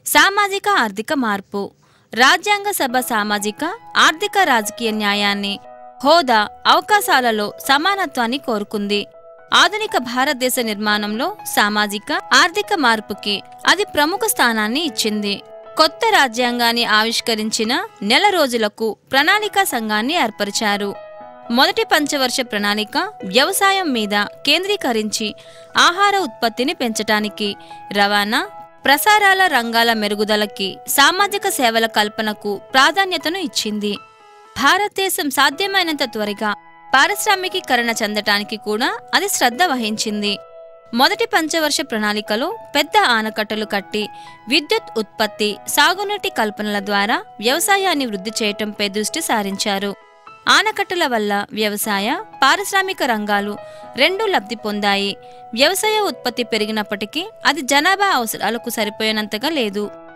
సామాజిక ఆర్థిక మార్పు రాజ్యాంగ సభ సామాజిక ఆర్థిక రాజకీయ న్యాయాన్ని హోదా అవకాశాలలో సమానత్వాన్ని కోరుకుంది ఆధునిక భారతదేశ నిర్మాణంలో సామాజిక ఆర్థిక మార్పుకి అది ప్రముఖ స్థానాన్ని ఇచ్చింది కొత్త రాజ్యాంగాన్ని ఆవిష్కరించిన నెల రోజులకు ప్రణాళికా సంఘాన్ని ఏర్పరిచారు మొదటి పంచవర్ష ప్రణాళిక వ్యవసాయం మీద కేంద్రీకరించి ఆహార ఉత్పత్తిని పెంచటానికి రవాణా ప్రసారాల రంగాల మెరుగుదలకి సామాజిక సేవల కల్పనకు ప్రాధాన్యతను ఇచ్చింది భారతదేశం సాధ్యమైనంత త్వరగా పారిశ్రామికీకరణ చెందటానికి కూడా అది శ్రద్ధ వహించింది మొదటి పంచవర్ష ప్రణాళికలో పెద్ద ఆనకట్టలు కట్టి విద్యుత్ ఉత్పత్తి సాగునీటి కల్పనల ద్వారా వ్యవసాయాన్ని వృద్ధి చేయటంపై దృష్టి సారించారు ఆనకట్టల వల్ల వ్యవసాయ పారిశ్రామిక రంగాలు రెండూ లబ్ధి పొందాయి వ్యవసాయ ఉత్పత్తి పెరిగినప్పటికీ అది జనాభా అవసరాలకు సరిపోయినంతగా లేదు